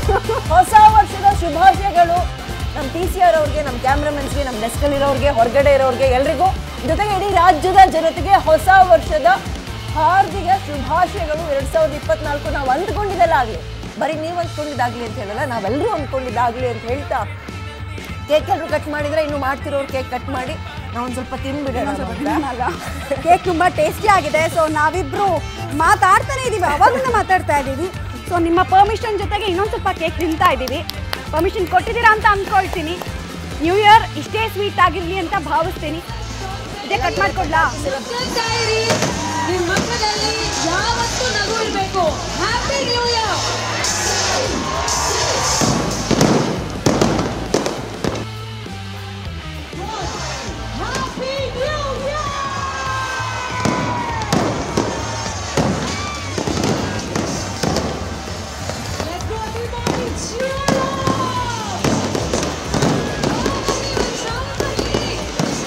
ಹೊಸ ವರ್ಷದ ಶುಭಾಶಯಗಳು ನಮ್ಮ ಟಿ ಸಿ ಆರ್ ಅವ್ರಿಗೆ ನಮ್ಮ ಕ್ಯಾಮ್ರಾಮನ್ಸ್ಗೆ ನಮ್ಮ ಡೆಸ್ಕಲ್ಲಿ ಇರೋರಿಗೆ ಹೊರಗಡೆ ಇರೋರಿಗೆ ಎಲ್ರಿಗೂ ಜೊತೆಗೆ ಇಡೀ ರಾಜ್ಯದ ಜನತೆಗೆ ಹೊಸ ವರ್ಷದ ಹಾರ್ದಿಕ ಶುಭಾಶಯಗಳು ಎರಡ್ ಸಾವಿರದ ಇಪ್ಪತ್ನಾಲ್ಕು ನಾವು ಅಂದ್ಕೊಂಡಿದ್ದೆಲ್ಲ ಆಗಲಿ ಬರೀ ನೀವು ಅಂದ್ಕೊಂಡಿದ್ದಾಗ್ಲಿ ಅಂತ ಹೇಳಲ್ಲ ನಾವೆಲ್ಲರೂ ಅಂದ್ಕೊಂಡಿದ್ದಾಗ್ಲಿ ಅಂತ ಹೇಳ್ತಾ ಕೇಕ್ ಎಲ್ಲರೂ ಕಟ್ ಮಾಡಿದ್ರೆ ಇನ್ನು ಮಾಡ್ತಿರೋರು ಕೇಕ್ ಕಟ್ ಮಾಡಿ ನಾವು ಒಂದು ಸ್ವಲ್ಪ ತಿನ್ಬಿಡೋಣ ಅಂತ. ಕೇಕ್ ತುಂಬ ಟೇಸ್ಟಿ ಆಗಿದೆ ಸೊ ನಾವಿಬ್ರು ಮಾತಾಡ್ತಾನೆ ಇದ್ದೀವಿ ಅವಾಗಿಂದ ಮಾತಾಡ್ತಾ ಇದ್ದೀವಿ ಸೊ ನಿಮ್ಮ ಪರ್ಮಿಷನ್ ಜೊತೆಗೆ ಇನ್ನೊಂದು ಸ್ವಲ್ಪ ಕೇಕ್ ತಿಂತಾ ಇದ್ದೀವಿ ಪರ್ಮಿಷನ್ ಕೊಟ್ಟಿದ್ದೀರಾ ಅಂತ ಅಂದ್ಕೊಳ್ತೀನಿ ನ್ಯೂ ಇಯರ್ ಇಷ್ಟೇ ಸ್ವೀಟ್ ಆಗಿರಲಿ ಅಂತ ಭಾವಿಸ್ತೀನಿ ಇದೇ ಕಟ್ ಮಾಡ್ಕೊಡ್ಲಾ ನಗ್ತಾ ಇರಿ ನಿಮ್ಮ ಮಕ್ಕಳಲ್ಲಿ ಯಾವತ್ತೂ ನಗು ಇರಬೇಕು happy new year happy new year Let's go everybody cheer up! Somebody!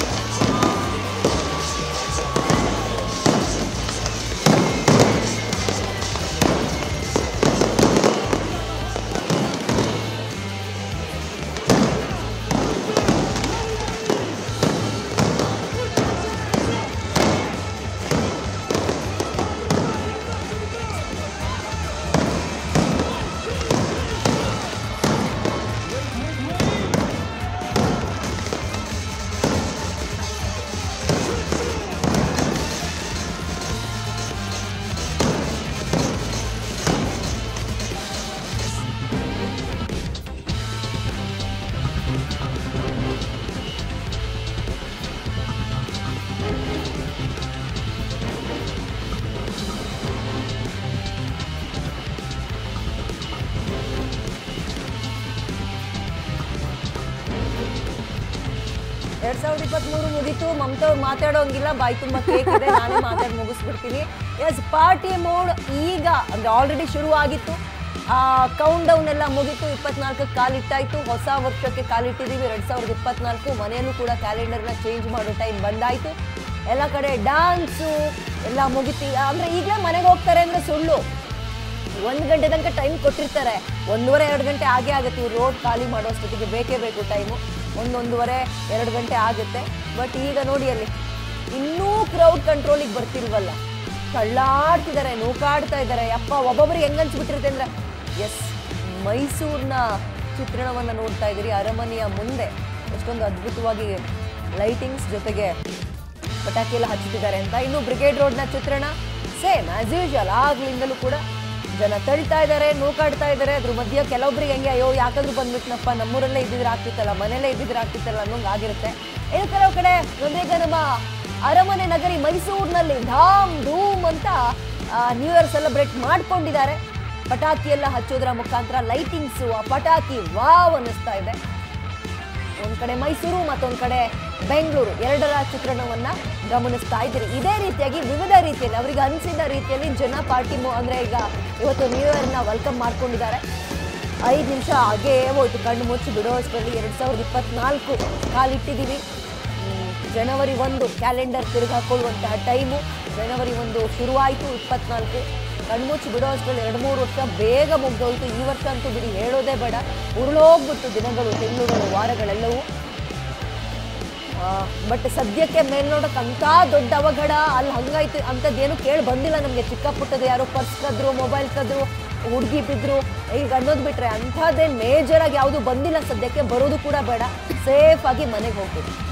ಎರಡ್ ಸಾವಿರದ ಇಪ್ಪತ್ಮೂರು ಮುಗೀತು ಮಮತಾ ಅವ್ರು ಮಾತಾಡೋಂಗಿಲ್ಲ ಬಾಯಿ ತುಂಬ ಕೇಕ್ ಇದೆ ನಾನೇ ಮಾತಾಡಿ ಮುಗಿಸ್ಬಿಡ್ತೀನಿ ಎಸ್ ಪಾರ್ಟಿ ಮೋಡ್ ಈಗ ಅಂದ್ರೆ ಆಲ್ರೆಡಿ ಶುರು ಆಗಿತ್ತು ಕೌಂಟ್ ಡೌನ್ ಎಲ್ಲ ಮುಗೀತು ಇಪ್ಪತ್ನಾಲ್ಕಕ್ಕೆ ಕಾಲಿಟ್ಟಾಯ್ತು ಹೊಸ ವರ್ಷಕ್ಕೆ ಕಾಲಿಟ್ಟಿದ್ದೀವಿ ಎರಡ್ ಸಾವಿರದ ಇಪ್ಪತ್ನಾಲ್ಕು ಮನೆಯಲ್ಲೂ ಕೂಡ ಕ್ಯಾಲೆಂಡರ್ನ ಚೇಂಜ್ ಮಾಡೋ ಟೈಮ್ ಬಂದಾಯ್ತು ಎಲ್ಲ ಕಡೆ ಡಾನ್ಸು ಎಲ್ಲ ಮುಗಿತಿ ಅಂದ್ರೆ ಈಗಲೇ ಮನೆಗೆ ಹೋಗ್ತಾರೆ ಅಂದ್ರೆ ಸುಳ್ಳು ಒಂದು ಗಂಟೆ ತನಕ ಟೈಮ್ ಕೊಟ್ಟಿರ್ತಾರೆ ಒಂದೂವರೆ ಎರಡು ಗಂಟೆ ಆಗೇ ಆಗುತ್ತೆ ಇವ್ರು ರೋಡ್ ಖಾಲಿ ಮಾಡೋಷ್ಟೊತ್ತಿಗೆ ಬೇಕೇ ಬೇಕು ಟೈಮು ಒಂದೊಂದೂವರೆ ಎರಡು ಗಂಟೆ ಆಗುತ್ತೆ ಬಟ್ ಈಗ ನೋಡಿ ಅಲ್ಲಿ ಇನ್ನೂ ಕ್ರೌಡ್ ಕಂಟ್ರೋಲಿಗೆ ಬರ್ತಿಲ್ವಲ್ಲ ತಳ್ಳಾಡ್ತಿದ್ದಾರೆ ನೂಕಾಡ್ತಾ ಇದ್ದಾರೆ ಅಪ್ಪ ಒಬ್ಬೊಬ್ರಿಗೆ ಹೆಂಗ್ ಅನ್ಸ್ಬಿಟ್ಟಿರುತ್ತೆ ಅಂದ್ರೆ ಎಸ್ ಮೈಸೂರಿನ ಚಿತ್ರಣವನ್ನು ನೋಡ್ತಾ ಇದ್ದೀರಿ ಅರಮನೆಯ ಮುಂದೆ ಎಷ್ಟೊಂದು ಅದ್ಭುತವಾಗಿ ಲೈಟಿಂಗ್ಸ್ ಜೊತೆಗೆ ಪಟಾಕಿ ಎಲ್ಲ ಹಚ್ಚುತ್ತಿದ್ದಾರೆ ಅಂತ ಇನ್ನು ಬ್ರಿಗೇಡ್ ರೋಡ್ನ ಚಿತ್ರಣ ಸೇಮ್ ಆಸ್ ಯೂಶುವಲ್ ಆಗ್ಲಿಂದಲೂ ಕೂಡ ಜನ ತಳ್ತಾ ಇದ್ದಾರೆ ನೂಕಾಡ್ತಾ ಇದ್ದಾರೆ ಅದ್ರ ಮಧ್ಯೆ ಕೆಲವೊಬ್ರಿಗೆ ಹೆಂಗೆ ಅಯ್ಯೋ ಯಾಕಾದ್ರೂ ಬಂದ್ಬಿಟ್ನಪ್ಪ ನಮ್ಮೂರಲ್ಲೇ ಇದ್ದಿದ್ರೆ ಆಗ್ತಿತ್ತಲ್ಲ ಮನೇಲೇ ಇದ್ದಿದ್ರೆ ಆಗ್ತಿತ್ತಲ್ಲ ಅನ್ನೋಂಗ್ ಆಗಿರುತ್ತೆ ಇನ್ನು ಕೆಲವು ಕಡೆ ಈಗ ನಮ್ಮ ಅರಮನೆ ನಗರಿ ಮೈಸೂರಿನಲ್ಲಿ ಧಾಮ್ ಧೂಮ್ ಅಂತ ನ್ಯೂ ಇಯರ್ ಸೆಲೆಬ್ರೇಟ್ ಮಾಡ್ಕೊಂಡಿದ್ದಾರೆ ಪಟಾಕಿ ಎಲ್ಲ ಹಚ್ಚೋದ್ರ ಮುಖಾಂತರ ಲೈಟಿಂಗ್ಸು ಆ ಪಟಾಕಿ ವಾವ್ ಅನ್ನಿಸ್ತಾ ಇದೆ ಒಂದ್ ಕಡೆ ಮೈಸೂರು ಮತ್ತೊಂದ್ ಕಡೆ ಬೆಂಗಳೂರು ಎರಡರ ಚಿತ್ರಣವನ್ನ ಗಮನಿಸ್ತಾ ಇದ್ದೀರಿ ಇದೇ ರೀತಿಯಾಗಿ ವಿವಿಧ ರೀತಿಯಲ್ಲಿ ಅವರಿಗೆ ಅನಿಸಿದ ರೀತಿಯಲ್ಲಿ ಜನ ಪಾರ್ಟಿ ಮೋ ಅಂದ್ರೆ ಈಗ ಇವತ್ತು ನ್ಯೂ ಇಯರ್ನ ವೆಲ್ಕಮ್ ಮಾಡ್ಕೊಂಡಿದ್ದಾರೆ ಐದು ನಿಮಿಷ ಹಾಗೇ ಹೋಯ್ತು ಕಣ್ಣು ಮುಚ್ಚಿ ಬಿಡೋ ಅಷ್ಟರಲ್ಲಿ ಎರಡು ಸಾವಿರದ ಇಪ್ಪತ್ನಾಲ್ಕು ಕಾಲಿಟ್ಟಿದ್ದೀವಿ ಹ್ಮ್, ಜನವರಿ ಒಂದು ಕ್ಯಾಲೆಂಡರ್ ತಿರುಗಿ ಹಾಕೊಳ್ಳುವಂತಹ ಟೈಮು ಜನವರಿ ಒಂದು ಶುರುವಾಯಿತು ಇಪ್ಪತ್ನಾಲ್ಕು ಕಣ್ಮುಚ್ಚಿ ಬಿಡೋ ಅಷ್ಟರಲ್ಲಿ ಎರಡು ಮೂರು ವರ್ಷ ಬೇಗ ಮುಗ್ದೋಯ್ತು ಈ ವರ್ಷ ಅಂತೂ ಬಿಡಿ ಹೇಳೋದೇ ಬೇಡ ಉರುಳೋಗ್ಬಿಟ್ಟು ದಿನಗಳು ತಿಂಗಳುಗಳು ವಾರಗಳೆಲ್ಲವೂ ಬಟ್ ಸದ್ಯಕ್ಕೆ ಮೇಲ್ನೋಡಕ್ಕೆ ಅಂತ ದೊಡ್ಡ ಅವಘಡ ಅಲ್ಲಿ ಹಂಗಾಯ್ತು ಅಂಥದ್ದೇನು ಕೇಳಿ ಬಂದಿಲ್ಲ ನಮಗೆ ಚಿಕ್ಕ ಪುಟ್ಟದ್ದು ಯಾರೋ ಪರ್ಸ್ ಕದ್ರು ಮೊಬೈಲ್ ಕದ್ರು ಹುಡುಗಿ ಬಿದ್ರು ಈಗ ಅನ್ನೋದು ಬಿಟ್ರೆ ಅಂಥದ್ದೇನು ಮೇಜರ್ ಆಗಿ ಯಾವುದು ಬಂದಿಲ್ಲ ಸದ್ಯಕ್ಕೆ ಬರೋದು ಕೂಡ ಬೇಡ ಸೇಫ್ ಆಗಿ ಮನೆಗೆ ಹೋಗ್ಬೇಕು